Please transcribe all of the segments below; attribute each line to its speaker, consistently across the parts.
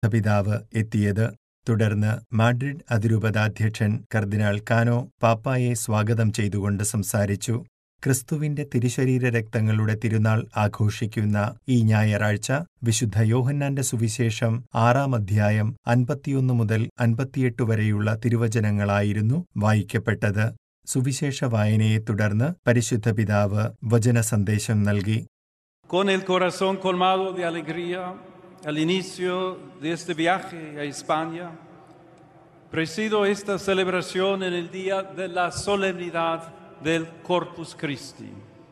Speaker 1: പിതാവ് എത്തിയത് തുടർന്ന് മാഡ്രിഡ് അതിരൂപതാധ്യക്ഷൻ കർദിനാൾ കാനോ പാപ്പായെ സ്വാഗതം ചെയ്തുകൊണ്ട് സംസാരിച്ചു ക്രിസ്തുവിന്റെ തിരുശരീര രക്തങ്ങളുടെ തിരുനാൾ ആഘോഷിക്കുന്ന ഈ ഞായറാഴ്ച വിശുദ്ധ യോഹന്നാന്റെ സുവിശേഷം ആറാം അധ്യായം അൻപത്തിയൊന്ന് മുതൽ അൻപത്തിയെട്ട് വരെയുള്ള തിരുവചനങ്ങളായിരുന്നു വായിക്കപ്പെട്ടത് സുവിശേഷ വായനയെ തുടർന്ന് പരിശുദ്ധ പിതാവ് വചന സന്ദേശം നൽകി
Speaker 2: Con el corazón colmado de alegría al inicio de este viaje a España, presido esta celebración en el día de la solemnidad del Corpus Christi.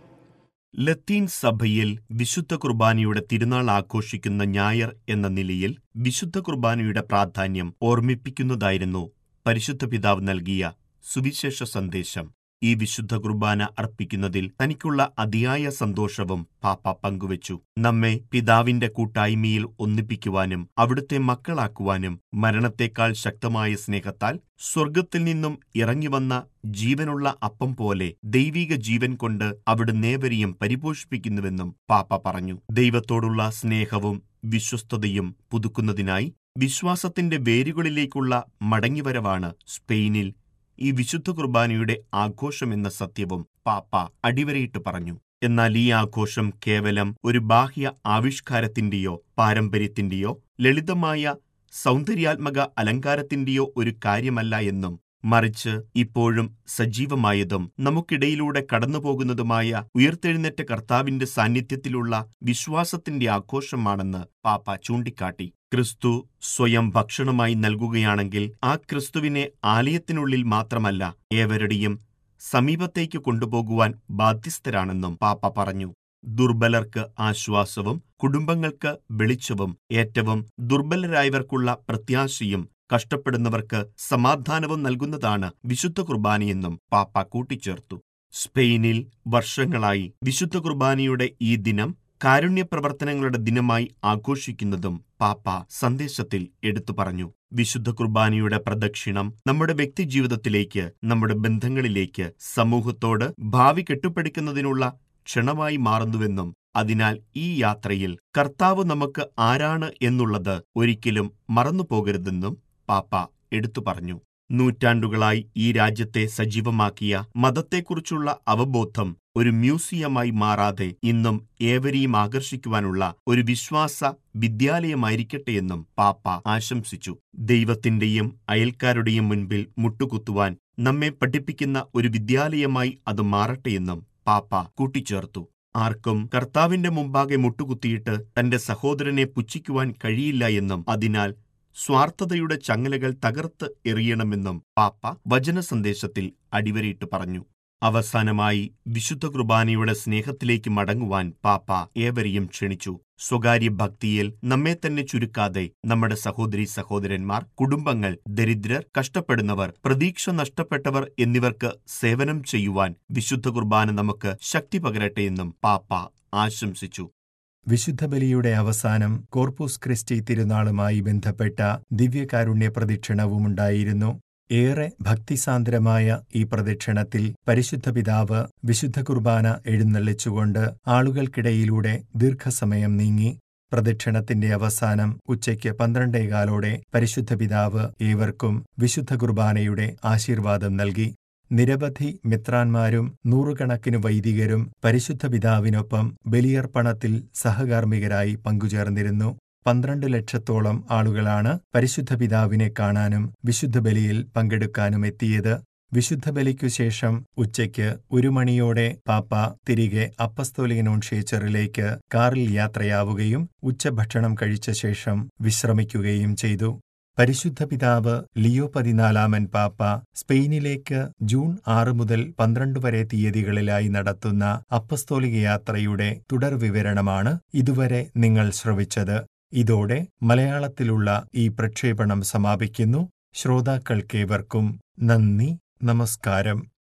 Speaker 3: ലത്തീൻ സഭയിൽ വിശുദ്ധ കുർബാനയുടെ തിരുനാൾ ആഘോഷിക്കുന്ന ഞായർ എന്ന നിലയിൽ വിശുദ്ധ കുർബാനയുടെ പ്രാധാന്യം ഓർമ്മിപ്പിക്കുന്നതായിരുന്നു പരിശുദ്ധ പിതാവ് നൽകിയ സുവിശേഷ സന്ദേശം ഈ വിശുദ്ധ കുർബാന അർപ്പിക്കുന്നതിൽ തനിക്കുള്ള അതിയായ സന്തോഷവും പാപ്പ പങ്കുവച്ചു നമ്മെ പിതാവിന്റെ കൂട്ടായ്മയിൽ ഒന്നിപ്പിക്കുവാനും അവിടുത്തെ മക്കളാക്കുവാനും മരണത്തേക്കാൾ ശക്തമായ സ്നേഹത്താൽ സ്വർഗത്തിൽ നിന്നും ഇറങ്ങിവന്ന ജീവനുള്ള അപ്പം പോലെ ദൈവിക ജീവൻ കൊണ്ട് അവിടുന്നേവരെയും പരിപോഷിപ്പിക്കുന്നുവെന്നും പാപ്പ പറഞ്ഞു ദൈവത്തോടുള്ള സ്നേഹവും വിശ്വസ്തതയും പുതുക്കുന്നതിനായി വിശ്വാസത്തിന്റെ വേരുകളിലേക്കുള്ള മടങ്ങിവരവാണ് സ്പെയിനിൽ ഈ വിശുദ്ധ കുർബാനയുടെ ആഘോഷമെന്ന സത്യവും പാപ്പ അടിവരയിട്ട് പറഞ്ഞു എന്നാൽ ഈ ആഘോഷം കേവലം ഒരു ബാഹ്യ ആവിഷ്കാരത്തിന്റെയോ പാരമ്പര്യത്തിന്റെയോ ലളിതമായ സൗന്ദര്യാത്മക അലങ്കാരത്തിന്റെയോ ഒരു കാര്യമല്ല എന്നും മറിച്ച് ഇപ്പോഴും സജീവമായതും നമുക്കിടയിലൂടെ കടന്നുപോകുന്നതുമായ ഉയർത്തെഴുന്നേറ്റ കർത്താവിന്റെ സാന്നിധ്യത്തിലുള്ള വിശ്വാസത്തിന്റെ ആഘോഷമാണെന്ന് പാപ്പ ചൂണ്ടിക്കാട്ടി ക്രിസ്തു സ്വയം ഭക്ഷണമായി നൽകുകയാണെങ്കിൽ ആ ക്രിസ്തുവിനെ ആലയത്തിനുള്ളിൽ മാത്രമല്ല ഏവരുടെയും സമീപത്തേക്ക് കൊണ്ടുപോകുവാൻ ബാധ്യസ്ഥരാണെന്നും പാപ്പ പറഞ്ഞു ദുർബലർക്ക് ആശ്വാസവും കുടുംബങ്ങൾക്ക് വെളിച്ചവും ഏറ്റവും ദുർബലരായവർക്കുള്ള പ്രത്യാശയും കഷ്ടപ്പെടുന്നവർക്ക് സമാധാനവും നൽകുന്നതാണ് വിശുദ്ധ കുർബാനയെന്നും പാപ്പ കൂട്ടിച്ചേർത്തു സ്പെയിനിൽ വർഷങ്ങളായി വിശുദ്ധ കുർബാനയുടെ ഈ ദിനം കാരുണ്യപ്രവർത്തനങ്ങളുടെ ദിനമായി ആഘോഷിക്കുന്നതും പാപ്പ സന്ദേശത്തിൽ എടുത്തു പറഞ്ഞു വിശുദ്ധ കുർബാനയുടെ പ്രദക്ഷിണം നമ്മുടെ വ്യക്തിജീവിതത്തിലേക്ക് നമ്മുടെ ബന്ധങ്ങളിലേക്ക് സമൂഹത്തോട് ഭാവി കെട്ടുപിടിക്കുന്നതിനുള്ള ക്ഷണമായി മാറുന്നുവെന്നും അതിനാൽ ഈ യാത്രയിൽ കർത്താവ് നമുക്ക് ആരാണ് എന്നുള്ളത് ഒരിക്കലും മറന്നുപോകരുതെന്നും പാപ്പ എടുത്തു പറഞ്ഞു നൂറ്റാണ്ടുകളായി ഈ രാജ്യത്തെ സജീവമാക്കിയ മതത്തെക്കുറിച്ചുള്ള അവബോധം ഒരു മ്യൂസിയമായി മാറാതെ ഇന്നും ഏവരെയും ആകർഷിക്കുവാനുള്ള ഒരു വിശ്വാസ വിദ്യാലയമായിരിക്കട്ടെയെന്നും പാപ്പ ആശംസിച്ചു ദൈവത്തിന്റെയും അയൽക്കാരുടെയും മുൻപിൽ മുട്ടുകുത്തുവാൻ നമ്മെ പഠിപ്പിക്കുന്ന ഒരു വിദ്യാലയമായി അത് മാറട്ടെയെന്നും പാപ്പ കൂട്ടിച്ചേർത്തു ആർക്കും കർത്താവിന്റെ മുമ്പാകെ മുട്ടുകുത്തിയിട്ട് തന്റെ സഹോദരനെ പുച്ഛിക്കുവാൻ കഴിയില്ല എന്നും അതിനാൽ സ്വാർത്ഥതയുടെ ചങ്ങലകൾ തകർത്ത് എറിയണമെന്നും പാപ്പ വചന സന്ദേശത്തിൽ അടിവരയിട്ട് പറഞ്ഞു അവസാനമായി വിശുദ്ധ കുർബാനയുടെ സ്നേഹത്തിലേക്ക് മടങ്ങുവാൻ പാപ്പ ഏവരെയും ക്ഷണിച്ചു സ്വകാര്യ ഭക്തിയിൽ നമ്മെ തന്നെ ചുരുക്കാതെ നമ്മുടെ സഹോദരി സഹോദരന്മാർ കുടുംബങ്ങൾ ദരിദ്രർ കഷ്ടപ്പെടുന്നവർ പ്രതീക്ഷ നഷ്ടപ്പെട്ടവർ എന്നിവർക്ക് സേവനം ചെയ്യുവാൻ വിശുദ്ധ കുർബാന നമുക്ക് ശക്തി പകരട്ടെയെന്നും പാപ്പ ആശംസിച്ചു
Speaker 1: വിശുദ്ധ ബലിയുടെ അവസാനം കോർപ്പൂസ് ക്രിസ്റ്റി തിരുനാളുമായി ബന്ധപ്പെട്ട ദിവ്യകാരുണ്യ പ്രദക്ഷിണവുമുണ്ടായിരുന്നു ഏറെ ഭക്തിസാന്ദ്രമായ ഈ പ്രദക്ഷിണത്തിൽ പരിശുദ്ധ പിതാവ് വിശുദ്ധ കുർബാന എഴുന്നള്ളിച്ചുകൊണ്ട് ആളുകൾക്കിടയിലൂടെ ദീർഘസമയം നീങ്ങി പ്രദക്ഷിണത്തിന്റെ അവസാനം ഉച്ചയ്ക്ക് പന്ത്രണ്ടേകാലോടെ പരിശുദ്ധ പിതാവ് ഏവർക്കും വിശുദ്ധ കുർബാനയുടെ ആശീർവാദം നൽകി നിരവധി മിത്രാന്മാരും നൂറുകണക്കിന് വൈദികരും പരിശുദ്ധ പിതാവിനൊപ്പം ബലിയർപ്പണത്തിൽ സഹകാർമ്മികരായി പങ്കുചേർന്നിരുന്നു പന്ത്രണ്ട് ലക്ഷത്തോളം ആളുകളാണ് പരിശുദ്ധ പിതാവിനെ കാണാനും വിശുദ്ധ ബലിയിൽ പങ്കെടുക്കാനും എത്തിയത് വിശുദ്ധ ബലിക്കു ശേഷം ഉച്ചയ്ക്ക് ഒരു മണിയോടെ പാപ്പ തിരികെ അപ്പസ്തോലിയനോൺഷേച്ചറിലേക്ക് കാറിൽ യാത്രയാവുകയും ഉച്ചഭക്ഷണം കഴിച്ച ശേഷം വിശ്രമിക്കുകയും ചെയ്തു പരിശുദ്ധ പിതാവ് ലിയോ പതിനാലാമൻ പാപ്പ സ്പെയിനിലേക്ക് ജൂൺ ആറ് മുതൽ പന്ത്രണ്ട് വരെ തീയതികളിലായി നടത്തുന്ന അപ്പസ്തോലിക യാത്രയുടെ തുടർവിവരണമാണ് ഇതുവരെ നിങ്ങൾ ശ്രവിച്ചത് ഇതോടെ മലയാളത്തിലുള്ള ഈ പ്രക്ഷേപണം സമാപിക്കുന്നു ശ്രോതാക്കൾക്കേവർക്കും നന്ദി നമസ്കാരം